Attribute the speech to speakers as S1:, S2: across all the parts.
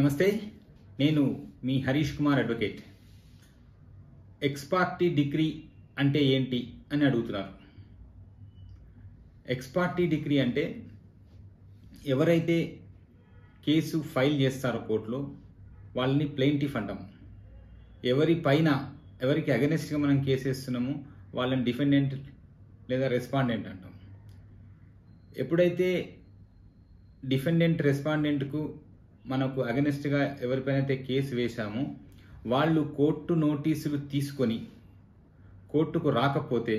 S1: నమస్తే నేను మీ Harish Kumar advocate ex parte decree అంటే ఏంటి అని అడుగుతున్నారు ఎక్స్పార్టీ డిగ్రీ అంటే ఎవరైతే కేసు ఫైల్ చేస్తారో కోర్టులో వాళ్ళని ప్లెయింటిఫ్ అంటాం ఎవరి పైన ఎవరికి అగెనెస్ట్గా మనం కేసు వేస్తున్నామో వాళ్ళని డిఫెండెంట్ లేదా రెస్పాండెంట్ అంటాం ఎప్పుడైతే డిఫెండెంట్ రెస్పాండెంట్కు మనకు అగెనెస్ట్గా ఎవరిపైన అయితే కేసు వేశామో వాళ్ళు కోర్టు నోటీసులు తీసుకొని కోర్టుకు రాకపోతే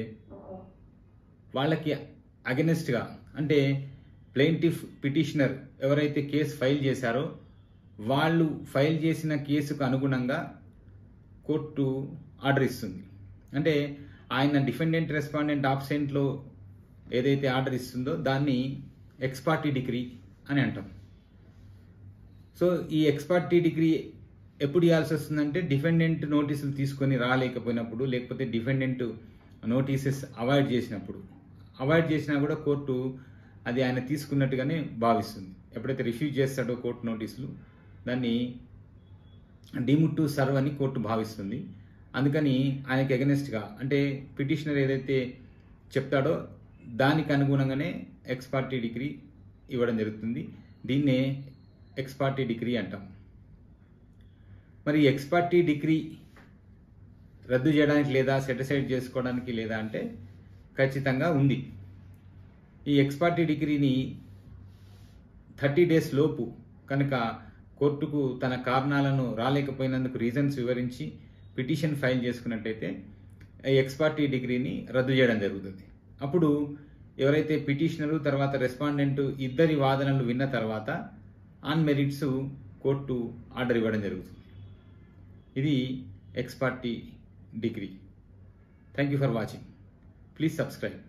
S1: వాళ్ళకి అగెనెస్ట్గా అంటే ప్లెయింటిఫ్ పిటిషనర్ ఎవరైతే కేసు ఫైల్ చేశారో వాళ్ళు ఫైల్ చేసిన కేసుకు అనుగుణంగా కోర్టు ఆర్డర్ ఇస్తుంది అంటే ఆయన డిఫెండెంట్ రెస్పాండెంట్ ఆబ్సెంట్లో ఏదైతే ఆర్డర్ ఇస్తుందో దాన్ని ఎక్స్పార్టీ డిగ్రీ అని అంటాం సో ఈ ఎక్స్పార్టీ డిగ్రీ ఎప్పుడు ఇవ్వాల్సి వస్తుందంటే డిఫెండెంట్ నోటీసులు తీసుకొని రాలేకపోయినప్పుడు లేకపోతే డిఫెండెంట్ నోటీసెస్ అవాయిడ్ చేసినప్పుడు అవాయిడ్ చేసినా కూడా కోర్టు అది ఆయన తీసుకున్నట్టుగానే భావిస్తుంది ఎప్పుడైతే రిఫ్యూజ్ చేస్తాడో కోర్టు నోటీసులు దాన్ని డీమ్డ్ టు సర్వ్ అని కోర్టు భావిస్తుంది అందుకని ఆయనకి అగెనెస్ట్గా అంటే పిటిషనర్ ఏదైతే చెప్తాడో దానికి అనుగుణంగానే ఎక్స్పార్టీ డిగ్రీ ఇవ్వడం జరుగుతుంది దీన్నే ఎక్స్పార్టీ డిగ్రీ అంటాం మరి ఎక్స్పార్టీ డిగ్రీ రద్దు చేయడానికి లేదా సెటిసైడ్ చేసుకోవడానికి లేదా అంటే ఖచ్చితంగా ఉంది ఈ ఎక్స్పార్టీ డిగ్రీని థర్టీ డేస్ లోపు కనుక కోర్టుకు తన కారణాలను రాలేకపోయినందుకు రీజన్స్ వివరించి పిటిషన్ ఫైల్ చేసుకున్నట్టయితే ఈ ఎక్స్పార్టీ డిగ్రీని రద్దు చేయడం జరుగుతుంది అప్పుడు ఎవరైతే పిటిషనరు తర్వాత రెస్పాండెంట్ ఇద్దరి వాదనలు విన్న తర్వాత ఆన్ మెరిట్స్ కోర్టు ఆర్డర్ ఇవ్వడం జరుగుతుంది ఇది ex parte decree thank you for watching please subscribe